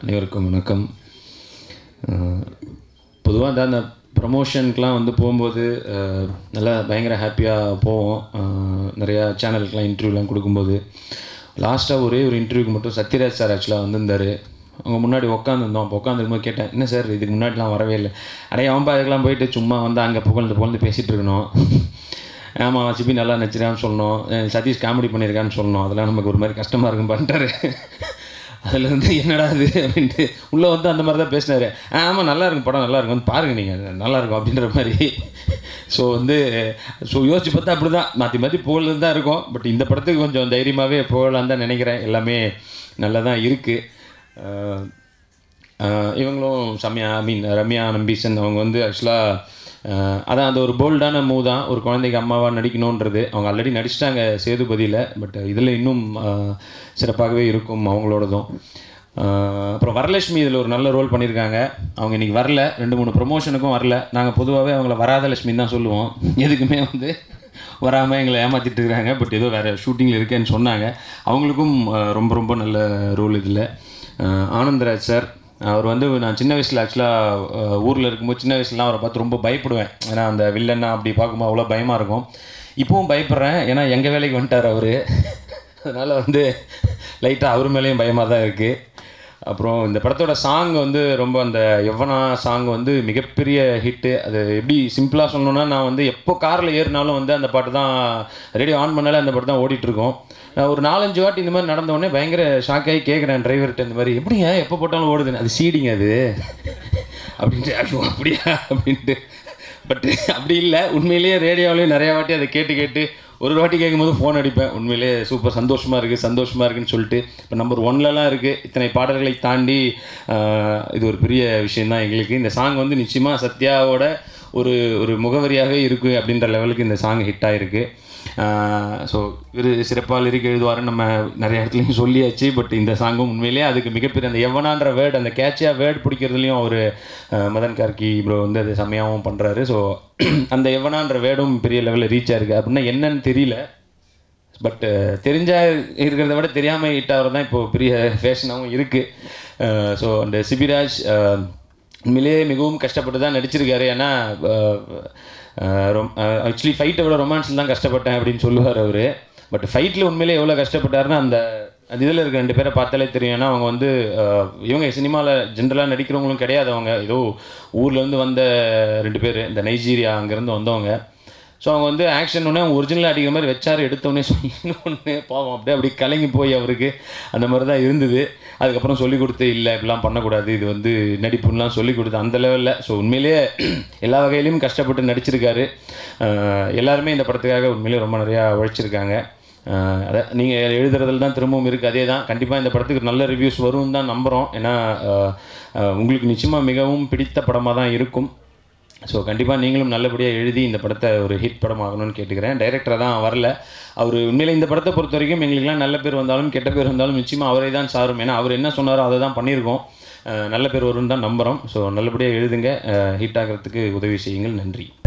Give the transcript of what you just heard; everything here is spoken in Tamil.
அனைவருக்கும் வணக்கம் பொதுவாக இந்த அந்த ப்ரமோஷனுக்கெலாம் வந்து போகும்போது அஹ், நல்லா பயங்கர ஹாப்பியாக போவோம் அஹ், நிறையா சேனலுக்கெலாம் இன்டர்வியூலாம் கொடுக்கும்போது லாஸ்ட்டாக ஒரே ஒரு இன்டர்வியூக்கு மட்டும் சத்யராஜ் சார் ஆக்சுவலாக வந்திருந்தார் அவங்க முன்னாடி உட்காந்துருந்தோம் அப்போ உட்காந்துருக்கும்போது கேட்டேன் என்ன சார் இதுக்கு முன்னாடிலாம் வரவே இல்லை அடைய அவன் அதுக்கெலாம் போயிட்டு சும்மா வந்து அங்கே புகழ்ந்து புகழ்ந்து பேசிகிட்டு இருக்கணும் ஆமாம் சிபி நல்லா நடிச்சிருக்கான்னு சொன்னோம் அஹ் சதீஷ் காமெடி பண்ணியிருக்கான்னு சொன்னோம் அதெல்லாம் நமக்கு ஒரு மாதிரி கஷ்டமாக இருக்கும் பண்ணிட்டாரு அதுலேருந்து என்னடா இது அப்படின்ட்டு உள்ளே வந்து அந்த மாதிரி தான் பேசினார் ஆமாம் நல்லா இருக்கும் படம் நல்லா இருக்கும் வந்து பாருங்கள் நீங்கள் நல்லா இருக்கும் அப்படின்ற மாதிரி ஸோ வந்து ஸோ யோசிச்சு பார்த்தா அப்படி தான் மாற்றி மாற்றி புகழ்ந்து தான் இருக்கும் பட் இந்த படத்துக்கு கொஞ்சம் தைரியமாகவே புகழான்னு தான் நினைக்கிறேன் எல்லாமே நல்லா தான் இருக்குது ஆஹ் இவங்களும் சம்யா ஐ மீன் ரம்யா நம்பீசன் அவங்க வந்து ஆக்சுவலாக அதான் அந்த ஒரு போல்டான மூவ் தான் ஒரு குழந்தைக்கு அம்மாவாக நடிக்கணுன்றது அவங்க ஆல்ரெடி நடிச்சிட்டாங்க சேதுபதியில் பட் இதில் இன்னும் ஆஹ் சிறப்பாகவே இருக்கும் அவங்களோடதும் ஆஹ் அப்புறம் வரலட்சுமி இதில் ஒரு நல்ல ரோல் பண்ணியிருக்காங்க அவங்க இன்றைக்கி வரல ரெண்டு மூணு ப்ரொமோஷனுக்கும் வரல நாங்கள் பொதுவாகவே அவங்கள வராத லட்சுமி தான் சொல்லுவோம் எதுக்குமே வந்து வராமல் எங்களை ஏமாற்றிட்டு இருக்கிறாங்க பட் ஏதோ வேறு ஷூட்டிங்கில் இருக்கேன்னு சொன்னாங்க அவங்களுக்கும் ஆஹ் ரொம்ப ரொம்ப நல்ல ரோல் இதில் ஆனந்தராஜ் சார் அவர் வந்து நான் சின்ன வயசில் ஆக்சுவலாக ஊரில் இருக்கும்போது சின்ன வயசுலாம் அவரை பார்த்து ரொம்ப பயப்படுவேன் ஏன்னா அந்த வில்லன்னா அப்படி பார்க்கும்போது அவ்வளோ பயமாக இருக்கும் இப்போவும் பயப்படுறேன் ஏன்னா எங்கள் வேலைக்கு வந்துட்டார் அவர் அதனால் வந்து லைட்டாக அவர் மேலேயும் பயமாக தான் இருக்குது அப்புறம் இந்த படத்தோட சாங் வந்து ரொம்ப அந்த எவ்வனா சாங் வந்து மிகப்பெரிய ஹிட்டு அது எப்படி சிம்பிளாக சொல்லணும்னா நான் வந்து எப்போ காரில் ஏறினாலும் வந்து அந்த பாட்டு தான் ரேடியோ ஆன் பண்ணாலே அந்த பாட்டு தான் ஓடிட்டுருக்கோம் நான் ஒரு நாலஞ்சு வாட்டி இந்த மாதிரி நடந்த உடனே பயங்கர ஷாக் ஆகி கேட்குறேன் டிரைவர்கிட்ட இந்த மாதிரி எப்படிங்க எப்போ போட்டாலும் ஓடுதுன்னு அது சீடிங்க அது அப்படின்ட்டு ஐயோ அப்படியா அப்படின்ட்டு பட் அப்படி இல்லை உண்மையிலேயே ரேடியோவிலேயே நிறைய வாட்டி அதை கேட்டு கேட்டு ஒரு வாட்டி கேட்கும்போது ஃபோன் அடிப்பேன் உண்மையிலேயே சூப்பர் சந்தோஷமாக இருக்குது சந்தோஷமாக இருக்குன்னு சொல்லிட்டு இப்போ நம்பர் ஒன்லலாம் இருக்குது இத்தனை பாடல்களை தாண்டி ஆஹ், இது ஒரு பெரிய விஷயந்தான் எங்களுக்கு இந்த சாங் வந்து நிச்சயமாக சத்யாவோட ஒரு ஒரு முகவரியாகவே இருக்குது அப்படின்ற லெவலுக்கு இந்த சாங் ஹிட் ஆகிருக்கு ஸோ இவர் சிறப்பாக லிரிக் எழுதுவாருன்னு நம்ம நிறைய இடத்துலையும் சொல்லியாச்சு பட் இந்த சாங்கும் உண்மையிலேயே அதுக்கு மிகப்பெரிய அந்த எவனான்ற வேர்டு அந்த கேட்சியாக வேர்டு பிடிக்கிறதுலையும் அவர் மதன் கார்கி ப்ரோ வந்து அது செம்மையாகவும் பண்ணுறாரு ஸோ அந்த எவனான்ற வேர்டும் பெரிய லெவலில் ரீச் ஆயிருக்கு அப்படின்னா என்னன்னு தெரியல பட் தெரிஞ்சா இருக்கிறத விட தெரியாமல் ஹிட் ஆகிறது தான் இப்போது பெரிய ஃபேஷனாகவும் இருக்குது ஸோ அந்த சிபிராஜ் அஹ், உண்மையிலேயே மிகவும் கஷ்டப்பட்டு தான் நடிச்சிருக்காரு ஏன்னா ஆக்சுவலி ஃபைட்டை விட ரொமான்ஸில் தான் கஷ்டப்பட்டேன் அப்படின்னு சொல்லுவார் அவர் பட் ஃபைட்டில் உண்மையிலேயே எவ்வளோ கஷ்டப்பட்டாருன்னா அந்த அந்த இதில் இருக்க ரெண்டு பேரை பார்த்தாலே தெரியும் ஏன்னா அவங்க வந்து அஹ், இவங்க சினிமாவில் ஜென்ரலாக நடிக்கிறவங்களும் கிடையாது அவங்க ஏதோ ஊர்லேருந்து வந்த ரெண்டு பேர் இந்த நைஜீரியா அங்கேருந்து வந்தவங்க ஸோ அவங்க வந்து ஆக்ஷன் ஒன்று அவங்க ஒரிஜினல் அடிக்கிற மாதிரி வச்சாரு எடுத்தோடனே இன்னொன்று பாவம் அப்படியே அப்படி கலங்கி போய் அவருக்கு அந்த மாதிரி தான் இருந்தது அதுக்கப்புறம் சொல்லி கொடுத்து இல்லை இப்படிலாம் பண்ணக்கூடாது இது வந்து நடிப்புலாம் சொல்லி கொடுத்து அந்த லெவலில் ஸோ உண்மையிலேயே எல்லா வகையிலையும் கஷ்டப்பட்டு நடிச்சிருக்காரு அஹ் எல்லாருமே இந்த படத்துக்காக உண்மையிலேயே ரொம்ப நிறையா உழைச்சிருக்காங்க அஹ் அதை நீங்கள் எழுதுறதுல தான் திரும்பவும் இருக்குது அதே தான் கண்டிப்பாக இந்த படத்துக்கு நல்ல ரிவ்யூஸ் வரும் தான் நம்புகிறோம் ஏன்னா அஹ், அஹ், உங்களுக்கு நிச்சயமாக மிகவும் பிடித்த படமாக தான் இருக்கும் ஸோ கண்டிப்பாக நீங்களும் நல்லபடியாக எழுதி இந்த படத்தை ஒரு ஹிட் படம் ஆகணும்னு கேட்டுக்கிறேன் டைரக்டராக தான் வரல அவர் உண்மையில இந்த படத்தை பொறுத்த வரைக்கும் எங்களுக்குலாம் நல்ல பேர் வந்தாலும் கெட்ட பேர் வந்தாலும் நிச்சயமாக அவரே தான் சாரும் ஏன்னா அவர் என்ன சொன்னாரோ அதை தான் பண்ணியிருக்கோம் அஹ் நல்ல பேர் வரும்னு தான் நம்புகிறோம் ஸோ நல்லபடியாக எழுதுங்க ஹிட் ஆகிறதுக்கு உதவி செய்யுங்கள் நன்றி